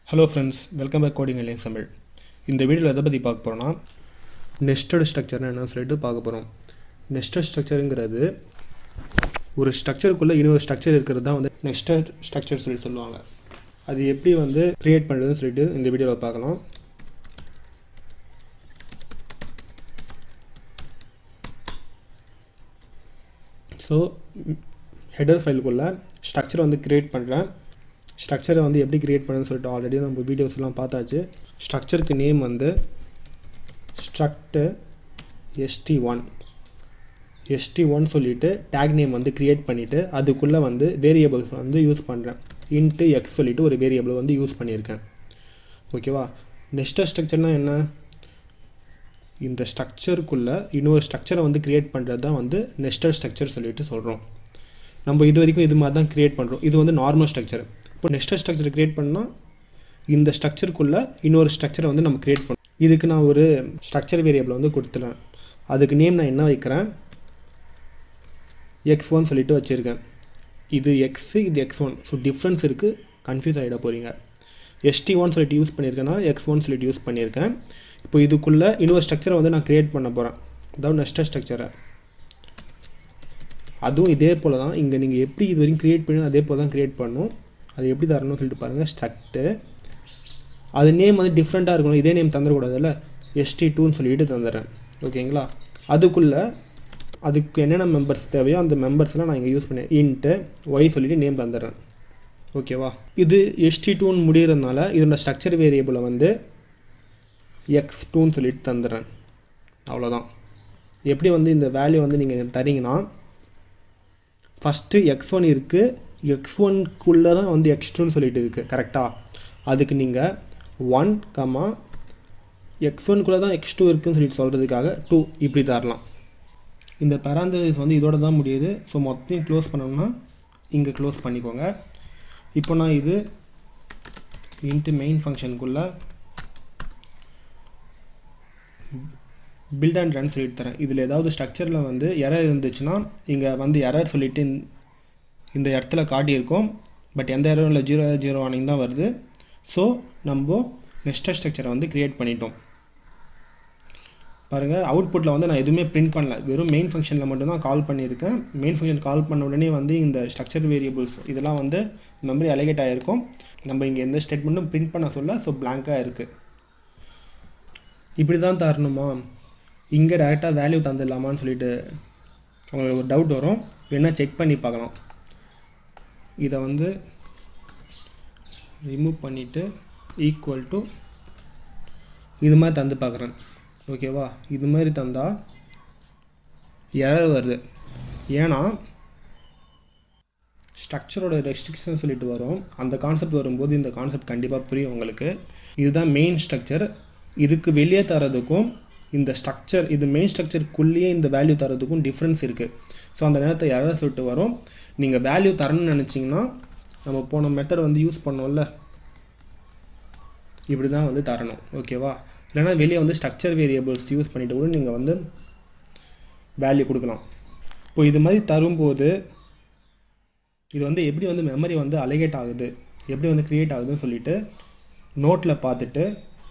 hello friends welcome back coding இல்லைங்க தமிழ் இந்த வீடியோவில் எதை பற்றி பார்க்க போகிறோன்னா நெஸ்டட் ஸ்ட்ரக்சர்னு என்னன்னு சொல்லிட்டு பார்க்க போகிறோம் நெஸ்டட் ஸ்ட்ரக்சருங்கிறது ஒரு ஸ்ட்ரக்சருக்குள்ளே இன்னொரு ஸ்ட்ரக்சர் இருக்கிறது தான் வந்து நெஸ்டட் ஸ்ட்ரக்சர் சொல்லி சொல்லுவாங்க அது எப்படி வந்து க்ரியேட் பண்ணுறதுன்னு சொல்லிட்டு இந்த வீடியோவில் பார்க்கலாம் ஸோ ஹெடர் ஃபைலுக்குள்ளே ஸ்ட்ரக்சர் வந்து க்ரியேட் பண்ணுறேன் ஸ்ட்ரக்சரை வந்து எப்படி க்ரியேட் பண்ணுன்னு சொல்லிட்டு ஆல்ரெடி நம்ம வீடியோஸ்லாம் பார்த்தாச்சு ஸ்ட்ரக்சருக்கு நேம் வந்து struct ST one ST one சொல்லிவிட்டு டேக் நேம் வந்து க்ரியேட் பண்ணிவிட்டு அதுக்குள்ளே வந்து வேரியபிள்ஸ் வந்து யூஸ் பண்ணுறேன் இன்ட்டு எக்ஸ் சொல்லிவிட்டு ஒரு வேரியபிள் வந்து யூஸ் பண்ணியிருக்கேன் ஓகேவா நெக்ஸ்ட்டு ஸ்ட்ரக்சர்னால் என்ன இந்த ஸ்ட்ரக்சருக்குள்ளே இன்னொரு ஸ்ட்ரக்சரை வந்து க்ரியேட் பண்ணுறது தான் வந்து நெஸ்டட் ஸ்ட்ரக்சர் சொல்லிட்டு சொல்கிறோம் நம்ம இது வரைக்கும் இது மாதிரி தான் க்ரியேட் பண்ணுறோம் இது வந்து நார்மல் ஸ்ட்ரக்சர் இப்போ நெக்ஸ்ட் ஸ்ட்ரக்சர் க்ரியேட் பண்ணால் இந்த ஸ்ட்ரக்சருக்குள்ளே இன்னொரு ஸ்ட்ரக்சரை வந்து நம்ம க்ரியேட் பண்ணோம் இதுக்கு நான் ஒரு ஸ்ட்ரக்சர் வேரியபிளை வந்து கொடுத்துறேன் அதுக்கு நேம் நான் என்ன வைக்கிறேன் எக்ஸ் ஒன் சொல்லிட்டு வச்சுருக்கேன் இது எக்ஸு இது எக்ஸ் ஒன் ஸோ டிஃப்ரென்ஸ் இருக்குது கன்ஃபியூஸ் ஆகிட போகிறீங்க எஸ்டி ஒன் சொல்லிட்டு யூஸ் பண்ணியிருக்கேன்னா எக்ஸ் ஒன் சொல்லிட்டு யூஸ் பண்ணியிருக்கேன் இப்போ இதுக்குள்ளே இன்னொரு ஸ்ட்ரக்சரை வந்து நான் க்ரியேட் பண்ண போகிறேன் அதாவது நெக்ஸ்ட் ஸ்ட்ரக்சரை அதுவும் இதே போல் தான் இங்கே நீங்கள் எப்படி இது வரைக்கும் க்ரியேட் பண்ணி அதே போல் தான் க்ரியேட் பண்ணணும் அது எப்படி தரணும்னு சொல்லிட்டு பாருங்கள் ஸ்ட்ரக்ட்டு அது நேம் வந்து டிஃப்ரெண்ட்டாக இருக்கணும் இதே நேம் தந்துடக்கூடாதுல்ல எஸ்டி டூன்னு சொல்லிட்டு தந்துடுறேன் ஓகேங்களா அதுக்குள்ளே அதுக்கு என்னென்ன மெம்பர்ஸ் தேவையோ அந்த மெம்பர்ஸ்லாம் நான் இங்கே யூஸ் பண்ணேன் இன்ட்டு ஒய் சொல்லிவிட்டு நேம் தந்துடுறேன் ஓகேவா இது எஸ்டி டூன்னு முடிகிறதுனால இதோட ஸ்ட்ரக்சர் வேரியபிளை வந்து எக்ஸ் டூன்னு சொல்லிட்டு தந்துடுறேன் அவ்வளோதான் எப்படி வந்து இந்த வேல்யூ வந்து நீங்கள் தரீங்கன்னா ஃபஸ்ட்டு எக்ஸ் ஒன் இருக்குது எக்ஸ் ஒன்க்குள்ளே தான் வந்து எக்ஸ் டூன்னு சொல்லிட்டு இருக்குது கரெக்டாக அதுக்கு நீங்கள் ஒன் கமா எக்ஸ் ஒன்குள்ளே தான் எக்ஸ் டூ இருக்குன்னு சொல்லிட்டு சொல்கிறதுக்காக டூ இப்படி தரலாம் இந்த பேராந்தசிஸ் வந்து இதோட தான் முடியுது ஸோ மொத்தம் க்ளோஸ் பண்ணோம்னா இங்கே க்ளோஸ் பண்ணிக்கோங்க இப்போ நான் இது இன்ட்டு மெயின் ஃபங்க்ஷனுக்குள்ளே பில்ட் அண்ட் ரன் சொல்லிட்டு தரேன் இதில் ஏதாவது ஸ்ட்ரக்சரில் வந்து எரர் இருந்துச்சுன்னா இங்கே வந்து எரர் சொல்லிவிட்டு இந்த இடத்துல காட்டியிருக்கோம் பட் எந்த எரரும் இல்லை ஜீரோ ஜீரோ ஆனிங் தான் வருது ஸோ நம்ம நெக்ஸ்ட் ஸ்ட்ரக்சரை வந்து க்ரியேட் பண்ணிட்டோம் பாருங்கள் அவுட்புட்டில் வந்து நான் எதுவுமே பிரிண்ட் பண்ணல வெறும் மெயின் ஃபங்க்ஷனில் மட்டும்தான் கால் பண்ணியிருக்கேன் மெயின் ஃபங்க்ஷன் கால் பண்ண உடனே வந்து இந்த ஸ்ட்ரக்சர் வேரியபிள்ஸ் இதெல்லாம் வந்து மெமரி அலகேட் ஆகிருக்கும் நம்ம இங்கே எந்த ஸ்டேட்மெண்ட்டும் பிரிண்ட் பண்ண சொல்ல ஸோ பிளாங்காக இருக்குது இப்படி தான் தரணுமா இங்கே டேரெக்டாக வேல்யூ தந்துடலாமான்னு சொல்லிட்டு உங்களுக்கு ஒரு டவுட் வரும் வேணால் செக் பண்ணி பார்க்கலாம் இதை வந்து ரிமூவ் பண்ணிவிட்டு ஈக்குவல் டு இது மாதிரி தந்து பார்க்குறேன் ஓகேவா இது மாதிரி தந்தால் எரர் வருது ஏன்னா ஸ்ட்ரக்சரோட ரெஸ்ட்ரிக்ஷன் சொல்லிட்டு வரும் அந்த கான்செப்ட் வரும்போது இந்த கான்செப்ட் கண்டிப்பாக புரியும் உங்களுக்கு இதுதான் மெயின் ஸ்ட்ரக்சர் இதுக்கு வெளியே தரதுக்கும் இந்த ஸ்ட்ரக்சர் இது மெயின் ஸ்ட்ரக்சருக்குள்ளேயே இந்த வேல்யூ தரதுக்கும் டிஃப்ரென்ஸ் இருக்குது ஸோ அந்த நேரத்தை யாராவது சொல்லிட்டு வரும் நீங்கள் வேல்யூ தரணும்னு நினச்சிங்கன்னா நம்ம போன மெத்தட் வந்து யூஸ் பண்ணோம்ல இப்படி தான் வந்து தரணும் ஓகேவா இல்லைனா வெளியே வந்து ஸ்ட்ரக்சர் வேரியபிள்ஸ் யூஸ் பண்ணிவிட்டு கூட நீங்கள் வந்து வேல்யூ கொடுக்கலாம் இப்போ இது மாதிரி தரும்போது இது வந்து எப்படி வந்து மெமரி வந்து அலிகேட் ஆகுது எப்படி வந்து க்ரியேட் ஆகுதுன்னு சொல்லிட்டு நோட்டில் பார்த்துட்டு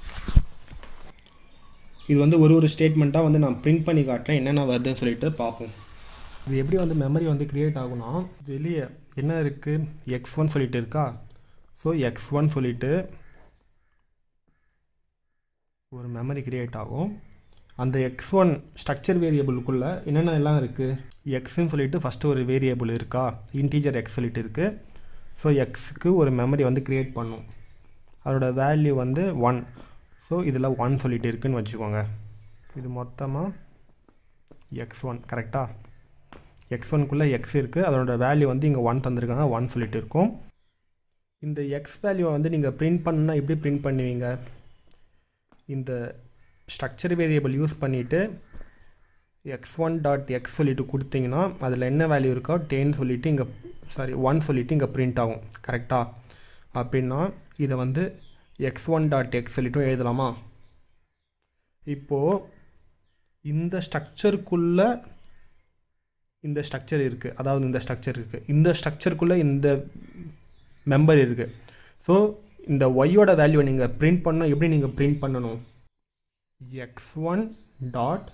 இது வந்து ஒரு ஒரு ஸ்டேட்மெண்ட்டாக வந்து நான் பிரிண்ட் பண்ணி காட்டுறேன் என்னென்ன வருதுன்னு சொல்லிட்டு பார்ப்போம் இது எப்படி வந்து மெமரி வந்து க்ரியேட் ஆகும்னா வெளியே என்ன இருக்குது எக்ஸ் ஒன் சொல்லிட்டு இருக்கா ஸோ எக்ஸ் ஒன் சொல்லிட்டு ஒரு மெமரி க்ரியேட் ஆகும் அந்த எக்ஸ் ஒன் ஸ்ட்ரக்சர் வேரியபிளுக்குள்ளே என்னென்ன எல்லாம் இருக்குது எக்ஸ்ன்னு சொல்லிட்டு ஃபஸ்ட்டு ஒரு வேரியபிள் இருக்கா இன்டீஜர் எக்ஸ் சொல்லிட்டு இருக்குது ஸோ எக்ஸுக்கு ஒரு மெமரி வந்து க்ரியேட் பண்ணும் அதோட வேல்யூ வந்து ஒன் ஸோ இதில் ஒன் சொல்லிட்டு இருக்குன்னு வச்சுக்கோங்க இது மொத்தமாக எக்ஸ் ஒன் கரெக்டாக எக்ஸ் ஒன்குள்ளே எக்ஸ் இருக்குது அதோட வேல்யூ வந்து இங்கே ஒன் தந்திருக்காங்க ஒன் சொல்லிட்டு இருக்கும் இந்த எக்ஸ் வேல்யூவை வந்து நீங்கள் பிரிண்ட் பண்ணால் எப்படி பிரிண்ட் பண்ணுவீங்க இந்த ஸ்ட்ரக்சர் வேரியபிள் யூஸ் பண்ணிவிட்டு எக்ஸ் ஒன் டாட் எக்ஸ் சொல்லிட்டு கொடுத்தீங்கன்னா அதில் என்ன வேல்யூ இருக்கோ டென் சொல்லிவிட்டு இங்கே சாரி ஒன் சொல்லிவிட்டு இங்கே பிரிண்ட் ஆகும் கரெக்டாக அப்படின்னா இதை வந்து எக்ஸ் ஒன் டாட் எக்ஸ் சொல்லிட்டும் எழுதலாமா இப்போது இந்த ஸ்ட்ரக்சருக்குள்ளே இந்த ஸ்ட்ரக்சர் இருக்குது அதாவது இந்த ஸ்ட்ரக்சர் இருக்குது இந்த ஸ்ட்ரக்சருக்குள்ளே இந்த மெம்பர் இருக்குது ஸோ இந்த ஒய்யோட வேல்யூவை நீங்கள் பிரிண்ட் பண்ண எப்படி நீங்கள் பிரிண்ட் பண்ணணும் x one dot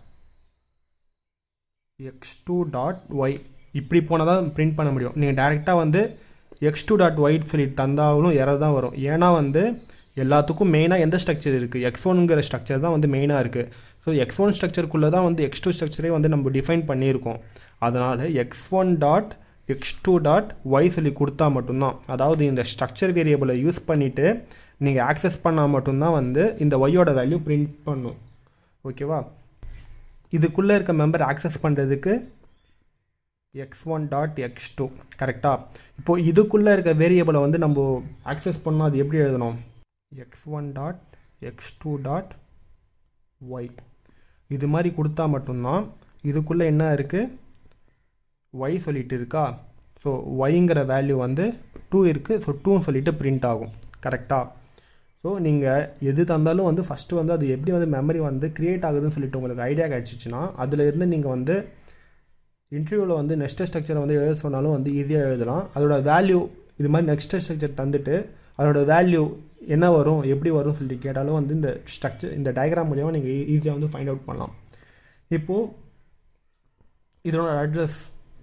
x two dot y இப்படி போனால் தான் பிரிண்ட் பண்ண முடியும் நீங்கள் டேரெக்டாக வந்து எக்ஸ் டூ டாட் ஒய் சொல்லி தந்தாலும் எரர் தான் வரும் ஏன்னா வந்து எல்லாத்துக்கும் மெயினாக எந்த ஸ்ட்ரக்சர் இருக்குது எக்ஸ் ஒன்ங்கிற ஸ்ட்ரக்சர் தான் வந்து மெயினாக இருக்குது ஸோ எக்ஸ் ஒன் ஸ்ட்ரக்சருக்குள்ளே தான் வந்து எக்ஸ் டூ ஸ்ட்ரக்சரே வந்து நம்ம டிஃபைன் பண்ணியிருக்கோம் அதனால் x one dot x two dot y சொல்லி கொடுத்தா மட்டும்தான் அதாவது இந்த ஸ்ட்ரக்சர் வேரியபிளை யூஸ் பண்ணிவிட்டு நீங்கள் ஆக்சஸ் பண்ணால் மட்டும்தான் வந்து இந்த ஒய்யோட வேல்யூ பிரிண்ட் பண்ணும் ஓகேவா இதுக்குள்ளே இருக்க மெம்பர் ஆக்சஸ் பண்ணுறதுக்கு x one dot x two கரெக்டாக இப்போது இதுக்குள்ளே இருக்க வேரியபிளை வந்து நம்ம ஆக்சஸ் பண்ணால் அது எப்படி எழுதணும் x one dot x two dot y இது மாதிரி கொடுத்தா மட்டும்தான் இதுக்குள்ளே என்ன இருக்குது ஒய் சொல்லிட்டு இருக்கா ஸோ ஒய்ங்கிற வேல்யூ வந்து டூ இருக்குது ஸோ டூன்னு சொல்லிட்டு பிரிண்ட் ஆகும் கரெக்டாக ஸோ நீங்கள் எது தந்தாலும் வந்து ஃபஸ்ட்டு வந்து அது எப்படி வந்து மெமரி வந்து க்ரியேட் ஆகுதுன்னு சொல்லிட்டு உங்களுக்கு ஐடியா கிடச்சிச்சின்னா அதில் இருந்து நீங்கள் வந்து இன்டர்வியூவில் வந்து நெக்ஸ்ட் ஸ்ட்ரக்சரை வந்து எழுத சொன்னாலும் வந்து ஈஸியாக எழுதலாம் அதோட வேல்யூ இது மாதிரி நெக்ஸ்ட் ஸ்ட்ரக்சர் தந்துட்டு அதோட வேல்யூ என்ன வரும் எப்படி வரும் சொல்லிட்டு கேட்டாலும் வந்து இந்த ஸ்ட்ரக்சர் இந்த டயக்ராம் மூலியமாக நீங்கள் ஈஸியாக வந்து ஃபைண்ட் அவுட் பண்ணலாம் இப்போது இதனோட அட்ரஸ்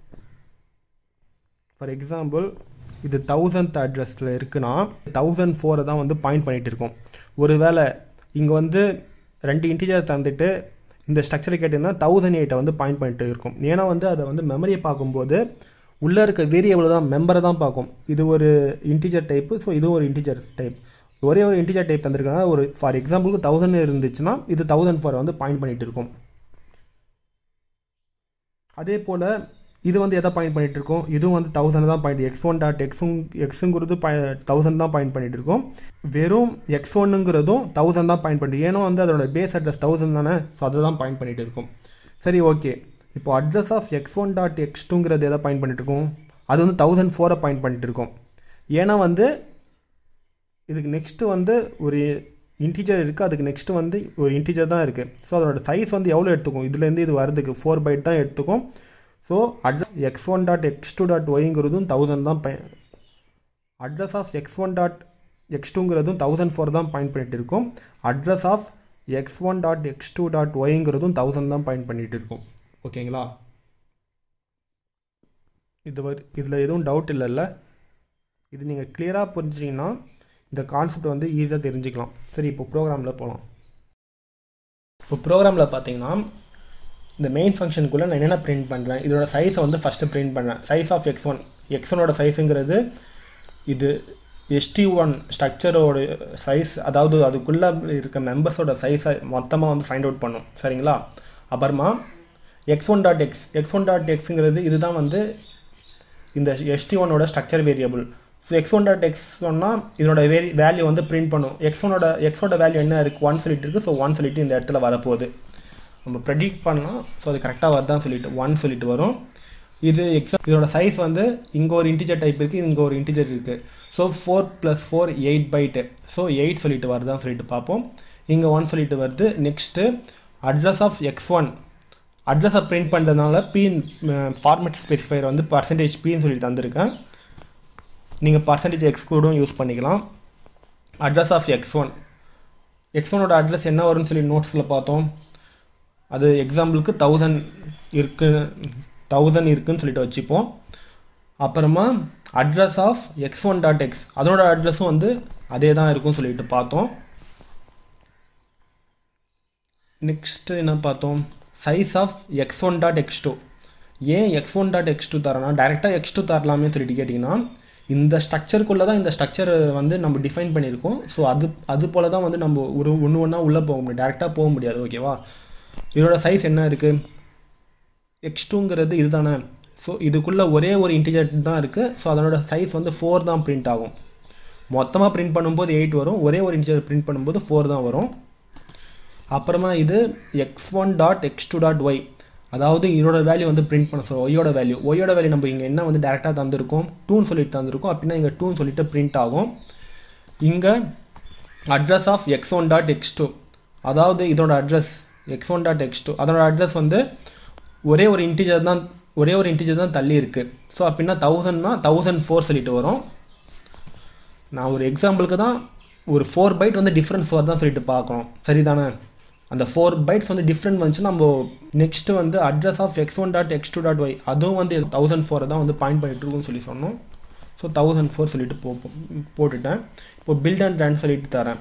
ஃபார் எக்ஸாம்பிள் இது தௌசண்ட் அட்ரஸில் இருக்குன்னா தௌசண்ட் ஃபோரை தான் வந்து பாயிண்ட் பண்ணிகிட்டு இருக்கோம் ஒருவேளை இங்கே வந்து ரெண்டு இன்டீஜர் தந்துட்டு இந்த ஸ்ட்ரக்சரை கேட்டிங்கன்னா தௌசண்ட் எயிட்டை வந்து பாயிண்ட் பண்ணிட்டு இருக்கும் ஏன்னா வந்து அதை வந்து மெமரியை பார்க்கும்போது உள்ளே இருக்க வேரியபிள் தான் மெம்பரை தான் பார்க்கும் இது ஒரு இன்டீஜர் டைப்பு ஸோ இதுவும் ஒரு இன்டீஜர் டைப் ஒரே ஒரு இன்டீஜர் டைப் தந்திருக்காங்க ஒரு ஃபார் எக்ஸாம்பிளுக்கு தௌசண்ட் இருந்துச்சுன்னா இது தௌசண்ட் ஃபோரை வந்து பாயிண்ட் பண்ணிட்டு இருக்கும் அதே போல் இது வந்து எதை பாயிண்ட் பண்ணிட்டு இருக்கோம் இதுவும் வந்து தௌசண்ட் தான் பாயிண்ட் எக்ஸ் ஒன் டாட் எக்ஸுங் எக்ஸுங்கிறது தௌசண்ட் தான் பாயிண்ட் பண்ணிட்டு இருக்கோம் வெறும் எக்ஸ் ஒன்னுங்கிறதும் தௌசண்ட் தான் பாயிண்ட் பண்ணிட்டு ஏன்னா வந்து அதோட பேஸ் அட்ரஸ் தௌசண்ட் தானே ஸோ அதை தான் பாயிண்ட் பண்ணிட்டு இருக்கும் சரி ஓகே இப்போ address of x one dot x டூங்கிறது எதை பாயிண்ட் பண்ணிட்டு இருக்கோம் அது வந்து தௌசண்ட் ஃபோரை பாயிண்ட் பண்ணிட்டு இருக்கோம் ஏன்னா வந்து இதுக்கு நெக்ஸ்ட்டு வந்து ஒரு இன்டீஜர் இருக்குது அதுக்கு நெக்ஸ்ட்டு வந்து ஒரு இன்டீஜர் தான் இருக்குது ஸோ அதோட சைஸ் வந்து எவ்வளோ எடுத்துக்கும் இதுலேருந்து இது வரதுக்கு ஃபோர் பைட் தான் எடுத்துக்கும் so address x one dot x two dot ஒய்ங்கிறதும் தௌசண்ட் தான் பய address of x one dot x டூங்கிறதும் தௌசண்ட் ஃபோர் தான் பாயிண்ட் பண்ணிட்டு இருக்கும் address of x one dot x two dot ஒய்ங்கிறதும் தௌசண்ட் தான் பாயிண்ட் பண்ணிட்டு இருக்கும் ஓகேங்களா இது வரு இதில் எதுவும் டவுட் இல்லைல்ல இது நீங்கள் கிளியராக புரிஞ்சிங்கன்னா இந்த கான்செப்ட் வந்து ஈஸியாக தெரிஞ்சுக்கலாம் சரி இப்போ ப்ரோக்ராமில் போகலாம் இப்போ ப்ரோக்ராமில் பார்த்தீங்கன்னா இந்த மெயின் ஃபங்க்ஷனுக்குள்ளே நான் என்னென்ன பிரிண்ட் பண்ணுறேன் இதோட சைஸை வந்து ஃபஸ்ட்டு பிரிண்ட் பண்ணுறேன் size of x one x ஒனோட சைஸுங்கிறது இது எஸ்டி ஒன் ஸ்ட்ரக்சரோட சைஸ் அதாவது அதுக்குள்ளே இருக்க மெம்பர்ஸோட சைஸை மொத்தமாக வந்து ஃபைண்ட் அவுட் பண்ணும் சரிங்களா அப்புறமா x one dot x x one dot எக்ஸுங்கிறது இதுதான் வந்து இந்த எஸ்டி ஒனோட structure variable so x one dot x சொன்னால் இதனோட வேரி வேல்யூ வந்து பிரிண்ட் பண்ணும் எக்ஸ் ஒனோட எக்ஸோட வேல்யூ என்ன இருக்குது ஒன் சொல்லிட்டு இருக்குது ஸோ ஒன் சொல்லிட்டு இந்த இடத்துல வரப்போகுது நம்ம ப்ரெடிக்ட் பண்ணலாம் ஸோ அது கரெக்டாக வருதான்னு சொல்லிட்டு ஒன் சொல்லிட்டு வரும் இது எக்ஸாம் இதோட சைஸ் வந்து இங்கே ஒரு இன்டிஜர் டைப் இருக்குது இங்கே ஒரு இன்டிஜர் இருக்குது so four plus four eight byte so eight சொல்லிட்டு வருதான்னு சொல்லிட்டு பார்ப்போம் இங்கே ஒன் சொல்லிட்டு வருது next address of x one அட்ரஸை பிரிண்ட் பண்ணுறதுனால பின் ஃபார்மேட் ஸ்பெசிஃபையர் வந்து பர்சன்டேஜ் பின்னு சொல்லிட்டு தந்திருக்கேன் நீங்கள் பர்சன்டேஜ் எக்ஸ் கூடும் யூஸ் பண்ணிக்கலாம் address of x one x ஒனோட அட்ரஸ் என்ன வரும்னு சொல்லி நோட்ஸில் பார்த்தோம் அது எக்ஸாம்பிளுக்கு தௌசண்ட் இருக்கு தௌசண்ட் இருக்குன்னு சொல்லிட்டு வச்சுப்போம் அப்புறமா address of x one dot x அதோட அட்ரஸும் வந்து அதே தான் இருக்கும்னு சொல்லிட்டு பார்த்தோம் நெக்ஸ்ட்டு என்ன பார்த்தோம் size of x one dot x two ஏன் x one dot x two தரேன்னா டேரெக்டாக எக்ஸ் டூ தரலாமே சொல்லிட்டு கேட்டிங்கன்னா இந்த ஸ்ட்ரக்சருக்குள்ளே தான் இந்த ஸ்ட்ரக்சர் வந்து நம்ம டிஃபைன் பண்ணியிருக்கோம் ஸோ அது அது போல் தான் வந்து நம்ம ஒரு ஒன்று ஒன்றா உள்ளே போக முடியும் டேரெக்டாக போக முடியாது ஓகேவா இதோட சைஸ் என்ன இருக்குது எக்ஸ் டூங்கிறது இது தானே ஸோ இதுக்குள்ளே ஒரே ஒரு இன்டிஜர் தான் இருக்குது ஸோ அதனோட சைஸ் வந்து ஃபோர் தான் பிரிண்ட் ஆகும் மொத்தமாக பிரிண்ட் பண்ணும்போது எயிட் வரும் ஒரே ஒரு இன்டிஜர் பிரிண்ட் பண்ணும்போது ஃபோர் தான் வரும் அப்புறமா இது x one dot x two dot y அதாவது இதோட வேல்யூ வந்து பிரிண்ட் பண்ண சொல்லுவோம் ஒய்யோட வேல்யூ ஒய்யோட வேல்யூ நம்ம இங்கே என்ன வந்து டேரெக்டாக தந்திருக்கோம் டூன்னு சொல்லிட்டு தந்திருக்கோம் அப்படின்னா இங்கே டூன்னு சொல்லிட்டு பிரிண்ட் ஆகும் இங்கே address of x one dot x two அதாவது இதோட address x one dot x two அதோட அட்ரஸ் வந்து ஒரே ஒரு இன்டிஜர் தான் ஒரே ஒரு இன்டிஜர் தான் தள்ளி இருக்குது ஸோ அப்படின்னா தௌசண்ட்னா தௌசண்ட் ஃபோர் சொல்லிட்டு வரும் நான் ஒரு எக்ஸாம்பிளுக்கு தான் ஒரு ஃபோர் பைட் வந்து டிஃப்ரென்ஸ் வருதான் சொல்லிட்டு பார்க்கணும் சரிதானே அந்த ஃபோர் பைட்ஸ் வந்து டிஃப்ரெண்ட் வந்துச்சு நம்ம நெக்ஸ்ட்டு வந்து address of x one dot x two dot y அதுவும் வந்து தௌசண்ட் ஃபோரை தான் வந்து பாயிண்ட் பண்ணிட்டு இருக்குன்னு சொல்லி சொன்னோம் ஸோ தௌசண்ட் ஃபோர் சொல்லிட்டு போ போட்டுட்டேன் இப்போ பில்ட் அண்ட் ரன் சொல்லிட்டு தரேன்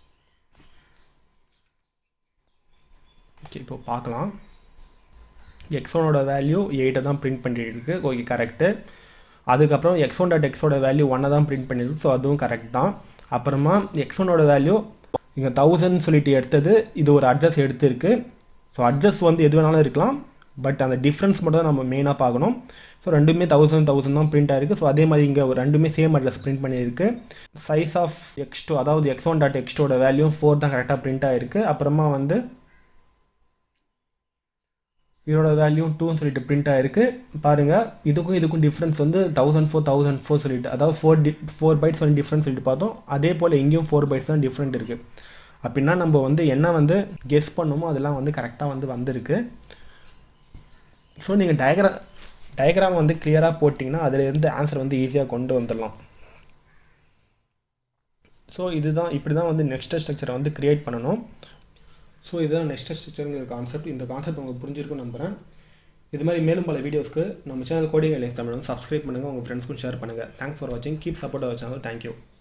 ஓகே இப்போ பார்க்கலாம் எக்ஸ் ஒனோட வேல்யூ எயிட்டை தான் பிரிண்ட் பண்ணிட்டு இருக்கு ஓகே கரெக்டு அதுக்கப்புறம் எக்ஸ் ஒன் டாட் எக்ஸோட வேல்யூ ஒன்னை தான் பிரிண்ட் பண்ணிருக்கு ஸோ அதுவும் கரெக்ட் தான் அப்புறமா எக்ஸ் ஒனோட வேல்யூ இங்கே தௌசண்ட் சொல்லிட்டு எடுத்தது இது ஒரு அட்ரஸ் எடுத்திருக்கு ஸோ அட்ரஸ் வந்து எது வேணாலும் இருக்கலாம் பட் அந்த டிஃப்ரென்ஸ் மட்டும் தான் நம்ம மெயினாக பார்க்கணும் ஸோ ரெண்டுமே தௌசண்ட் தௌசண்ட் தான் பிரிண்ட் ஆயிருக்கு ஸோ அதே மாதிரி இங்கே ஒரு ரெண்டுமே சேம் அட்ரஸ் பிரிண்ட் பண்ணியிருக்கு சைஸ் ஆஃப் எக்ஸ் டூ அதாவது எக்ஸ் ஒன் டாட் எக்ஸ் டூட வேல்யூ ஃபோர் தான் கரெக்டாக பிரிண்ட் ஆயிருக்கு அப்புறமா வந்து இதோட வேல்யூ டூன்னு சொல்லிட்டு பிரிண்ட் ஆயிருக்கு பாருங்கள் இதுக்கும் இதுக்கும் டிஃப்ரென்ஸ் வந்து தௌசண்ட் ஃபோர் தௌசண்ட் ஃபோர் சொல்லிட்டு அதாவது ஃபோர் டி ஃபோர் பைட்ஸ் வந்து டிஃப்ரென்ஸ் சொல்லிட்டு பார்த்தோம் அதே போல் எங்கேயும் ஃபோர் பைட்ஸ் தான் டிஃப்ரெண்ட் இருக்குது அப்படின்னா நம்ம வந்து என்ன வந்து கெஸ் பண்ணோமோ அதெல்லாம் வந்து கரெக்டாக வந்து வந்திருக்கு ஸோ நீங்கள் டயக்ரா டயக்ராம் வந்து கிளியராக போட்டிங்கன்னா அதிலேருந்து ஆன்சர் வந்து ஈஸியாக கொண்டு வந்துடலாம் ஸோ இதுதான் இப்படி தான் வந்து நெக்ஸ்ட் ஸ்ட்ரக்சரை வந்து க்ரியேட் பண்ணணும் ஸோ இதுதான் நெக்ஸ்ட் ஸ்ட்ரக்சருங்கிற கான்செப்ட் இந்த கான்செப்ட் உங்களுக்கு புரிஞ்சிருக்கும்னு நம்புகிறேன் இது மாதிரி மேலும் பல வீடியோஸ்க்கு நம்ம சேனல் கோடிங் எல்லைஸ் தமிழும் சப்ஸ்கிரைப் பண்ணுங்கள் உங்கள் ஃப்ரெண்ட்ஸ்க்கும் ஷேர் பண்ணுங்கள் தேங்க்ஸ் ஃபார் வாட்சிங் keep support our channel thank you